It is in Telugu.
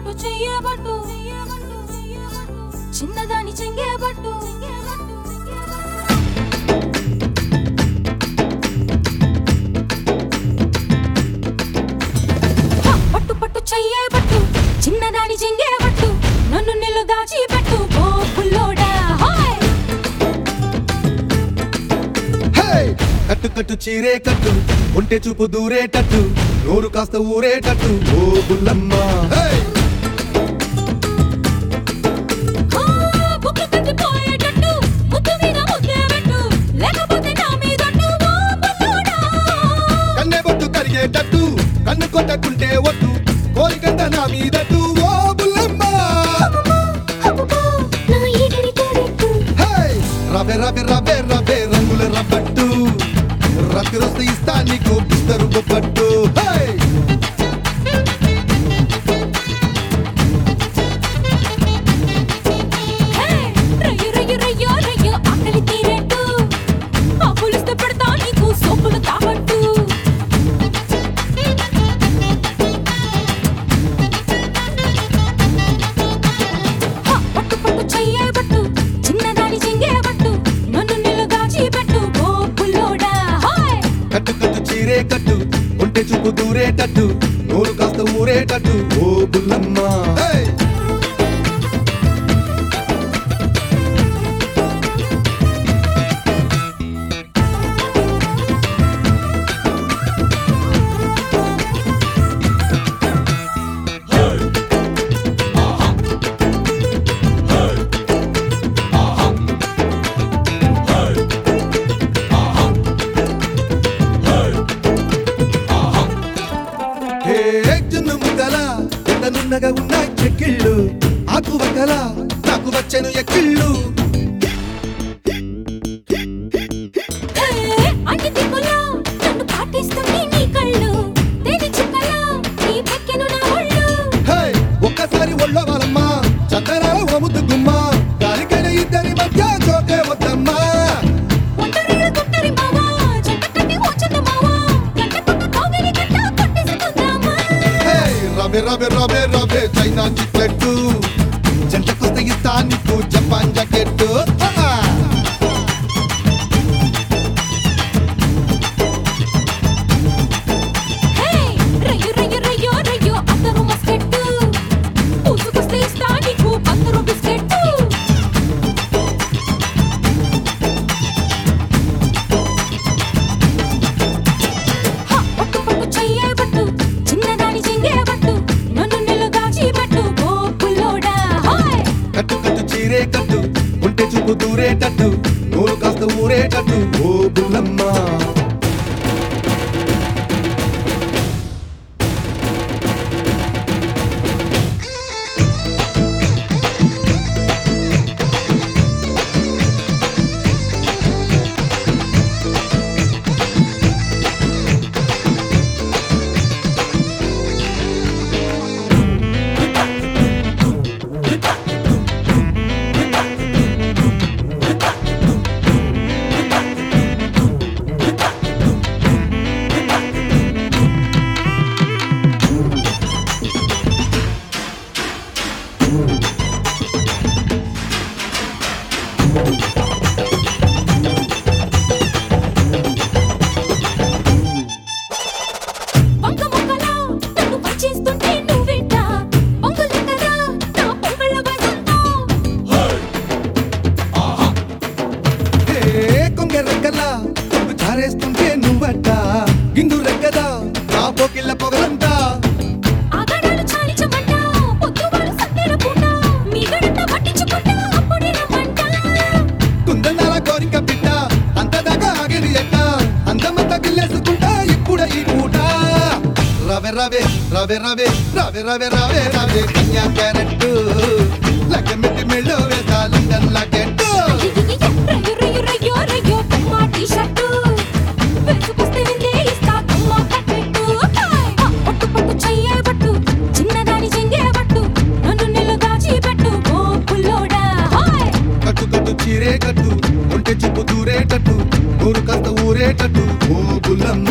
పట్టు చెయ్యబట్టు చిన్నదాని చెంగేబట్టు హ, పట్టు పట్టు చెయ్యబట్టు చిన్నదాని చెంగేబట్టు నన్ను నిలు దాచి పెట్టు ఓ పుల్లోడా హాయ్ హే! కట్టు కట్టు చీరే కట్టు ఒంటె చూపు దూరేటట్టు నోరు కాస్త ఊరేటట్టు ఓ బుల్లమ్మ హే! ఆ, బుక్కు కట్టిపోయేటట్టు, ముద్దు మీద ముద్దే పెట్టు, లేకపోతే నా మీదొట్టు, ఓ పుల్లోడా. కన్నె బొట్టు కరిగేటట్టు కన్ను కొట్టకుంటే వద్దు కోరికంత నా మీదట్టు ఓ బుల్లమ్మ అమ్మమ్మా, అమ్మమ్మా, నా ఈడిని తోడెట్టు. హే! రవె రవె రవె రవె రంగుల రబ్బట్టు రతిరొస్తే ఇస్తా నీకు బిస్తరు బొబ్బట్టు హే! హే, రయ్యు, రయ్యు, రయ్యో, రయ్యో, ఆకలి తీరేట్టు. ఆ పులిస్తే పెడతా నీకు సోపులు తాగట్టు. హ, పట్టు పట్టు చెయ్యేబట్టు, చిన్నదాని చెంగేబట్టు, నన్ను నిలుగాచి పెట్టు, ఓ పుల్లోడా, హాయ్ కట్టు కట్టు చీరే కట్టు ఒంటె చూపు దూరేటట్టు నోరు కాస్త ఊరేటట్టు ఓ బుల్లమ్మ హే! హే జున్ను ముద్దల ఎండనున్నగా ఉన్నాయి చెక్కిళ్ళు ఆకు వక్కల నాకు వచ్చెను ఎక్కిళ్ళు ఏ, అన్ని దిక్కులా నన్ను పాటిస్తుంది నీ కళ్ళు. తేనె చుక్కలా నీ పెక్కెను నా ఒళ్ళు. హే ఒక్కసారి ఒళ్ళో వాళ్ళమ్మా చందనాల వముద్దు గుమ్మ దానికైనా ఇద్దరి మధ్య చోటే వద్దమ్మా ఒంటరిగా గుంటరి మావా, జంట కట్టి ఓచన్న మావా. గంట కొట్ట కౌగిలి గంట కొట్టేసుకుందామా. హే రవే రవే రవే రవే చైనా చిక్లెట్టు జంటకొస్తే ఇస్తా నీకు జపాన్ జాకెట్టు హా! హే, రయ్యు, రయ్యు, రయ్యో, రయ్యో, అత్తరు మస్కెట్టు. పూసుకొస్తే ఇస్తా నీకు పత్తరు బిస్కెట్టు. హ, పట్టు పట్టు చెయ్యేబట్టు, చిన్నదాని చెంగేబట్టు, నన్ను నిలుగాచి పెట్టు, ఓ పుల్లోడా, హాయ్ కట్టు కట్టు చీరే కట్టు ఒంటె చూపు దూరేటట్టు నోరు కాస్త ఊరేటట్టు ఓ బుల్లమ్మ వంక మొక్కలా నన్ను పచ్చేస్తుంటే నువ్వెంట పొంగులు కదా నా పొంగళ్ళ వసంతం హే కొంగ రెక్కల కొంగు జారేస్తుంటే నువ్వట గిండు రెక్కదా నా పోకిళ్ళ పొగలంతా ఆగడాలు చాలించమంట పొద్దువాడు సత్తెర పూట మీ గడంత పట్టించుకుంటా అప్పుడే రమ్మంట కుందనాల కోరిక బిడ్డ అంతదాకా ఆగేది ఎట్ట అందమంతా గిల్లేసుకుంటా ఇప్పుడే ఈ పూట రవె రవె రవె రవె రవె రవె రవె రవె కన్యా క్యారెట్ లగ్గమెట్టి మెళ్ళో వేసా లండన్ లాకెట్టు రయ్యు రయ్యు రయ్యో రయ్యో కమ్మా టీ-షర్టు వేసుకొస్తే విందే ఇస్తా కమ్మా కట్టెట్టు హాయ్! ఆ, పట్టు పట్టు చెయ్యేబట్టు చిన్నదాని చెంగేబట్టు నన్ను నిలుగాచి పెట్టు ఓ పుల్లోడా హాయ్ కట్టు కట్టు చీరే కట్టు ఒంటె చెప్పు దూరేటట్టు నూరు కాస్త ఊరేటట్టు ఓ బుల్లమ్మ